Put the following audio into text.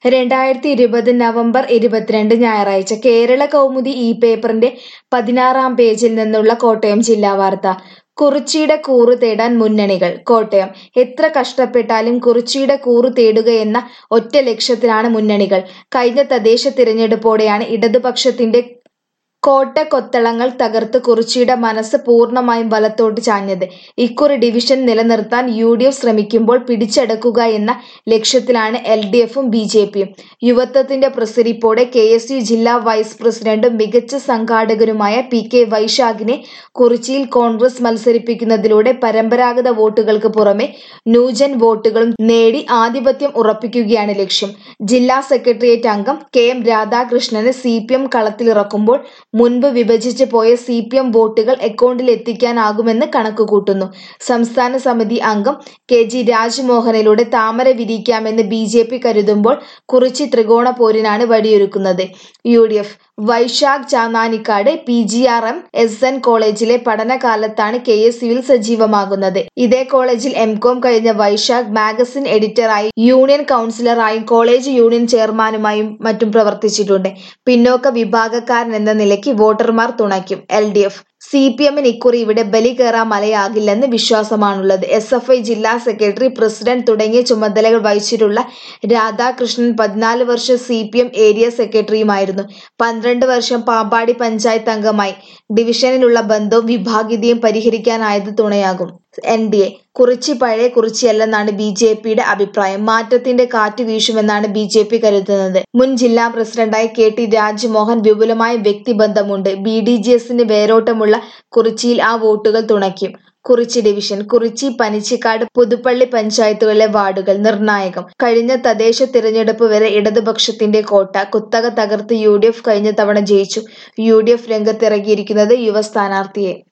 രണ്ടായിരത്തി ഇരുപത് നവംബർ ഇരുപത്തിരണ്ട് ഞായറാഴ്ച കേരള കൗമുദി ഈ പേപ്പറിന്റെ പതിനാറാം പേജിൽ നിന്നുള്ള കോട്ടയം ജില്ലാ വാർത്ത കുറിച്ചിയുടെ കൂറ് തേടാൻ മുന്നണികൾ കോട്ടയം എത്ര കഷ്ടപ്പെട്ടാലും കുറിച്ചിയുടെ കൂറ് തേടുകയെന്ന ഒറ്റ ലക്ഷ്യത്തിലാണ് മുന്നണികൾ കഴിഞ്ഞ തദ്ദേശ തിരഞ്ഞെടുപ്പോടെയാണ് ഇടതുപക്ഷത്തിന്റെ കോട്ടക്കൊത്തളങ്ങൾ തകർത്ത് കുറിച്ചിയുടെ മനസ്സ് പൂർണ്ണമായും വലത്തോട്ട് ചാഞ്ഞത് ഇക്കുറി ഡിവിഷൻ നിലനിർത്താൻ യു ഡി എഫ് ശ്രമിക്കുമ്പോൾ പിടിച്ചടക്കുക എന്ന ലക്ഷ്യത്തിലാണ് എൽ ഡി എഫും ബി ജെ പിയും യുവത്വത്തിന്റെ പ്രസരിപ്പോടെ കെ എസ് യു ജില്ലാ വൈസ് പ്രസിഡന്റും മികച്ച സംഘാടകരുമായ പി കെ വൈശാഖിനെ കുറിച്ചിയിൽ കോൺഗ്രസ് മത്സരിപ്പിക്കുന്നതിലൂടെ പരമ്പരാഗത വോട്ടുകൾക്ക് പുറമെ ന്യൂജൻ വോട്ടുകളും നേടി ആധിപത്യം ഉറപ്പിക്കുകയാണ് ലക്ഷ്യം ജില്ലാ സെക്രട്ടേറിയറ്റ് അംഗം കെ എം രാധാകൃഷ്ണനെ സി പി എം കളത്തിലിറക്കുമ്പോൾ മുൻപ് വിഭജിച്ച് പോയ സി പി എം വോട്ടുകൾ അക്കൗണ്ടിൽ എത്തിക്കാനാകുമെന്ന് കണക്കുകൂട്ടുന്നു സംസ്ഥാന സമിതി അംഗം കെ ജി രാജ്മോഹനിലൂടെ താമര വിരിക്കാമെന്ന് ബി ജെ പി കരുതുമ്പോൾ കുറിച്ചി ത്രികോണ പോരിനാണ് വഴിയൊരുക്കുന്നത് U D F Vaishakh Channanikkad P G R M S N കോളേജിലെ പഠനകാലത്താണ് കെ എസ് യുവിൽ സജീവമാകുന്നത് ഇതേ കോളേജിൽ എം കോം കഴിഞ്ഞ വൈശാഖ് മാഗസിൻ എഡിറ്ററായും യൂണിയൻ കൗൺസിലറായും കോളേജ് യൂണിയൻ ചെയർമാനുമായും മറ്റും പ്രവർത്തിച്ചിട്ടുണ്ട് പിന്നോക്ക വിഭാഗക്കാരൻ എന്ന നിലയ്ക്ക് വോട്ടർമാർ തുണയ്ക്കും L D F C P എമ്മിന് ഇക്കുറി ഇവിടെ ബലി കയറാൻ മലയാകില്ലെന്ന് വിശ്വാസമാണുള്ളത് എസ് എഫ് ഐ ജില്ലാ സെക്രട്ടറി പ്രസിഡന്റ് തുടങ്ങിയ ചുമതലകൾ വഹിച്ചിട്ടുള്ള രാധാകൃഷ്ണൻ പതിനാല് വർഷം സി പി എം ഏരിയ സെക്രട്ടറിയുമായിരുന്നു പന്ത്രണ്ട് വർഷം പാമ്പാടി പഞ്ചായത്ത് അംഗമായി ഡിവിഷനിലുള്ള ബന്ധവും വിഭാഗീയതയും പരിഹരിക്കാനായത് തുണയാകും എൻ ഡി എ കുറിച്ചി പഴയ കുറിച്ചിയല്ലെന്നാണ് ബി ജെ പിയുടെ അഭിപ്രായം മാറ്റത്തിന്റെ കാറ്റ് വീശുമെന്നാണ് ബി ജെ പി കരുതുന്നത് മുൻ ജില്ലാ പ്രസിഡന്റായ കെ ടി രാജ്മോഹൻ വിപുലമായ വ്യക്തിബന്ധമുണ്ട് ബി ഡി ജി എസിന് വേരോട്ടമുള്ള കുറിച്ചിയിൽ ആ വോട്ടുകൾ തുണയ്ക്കും കുറിച്ചി ഡിവിഷൻ കുറിച്ചി പനിച്ചിക്കാട് പുതുപ്പള്ളി പഞ്ചായത്തുകളിലെ വാർഡുകൾ നിർണായകം കഴിഞ്ഞ തദ്ദേശ തിരഞ്ഞെടുപ്പ് വരെ ഇടതുപക്ഷത്തിന്റെ കോട്ട കുത്തക തകർത്ത് യു ഡി എഫ് കഴിഞ്ഞ തവണ ജയിച്ചു യു ഡി എഫ് രംഗത്തിറങ്ങിയിരിക്കുന്നത് യുവ സ്ഥാനാർത്ഥിയെ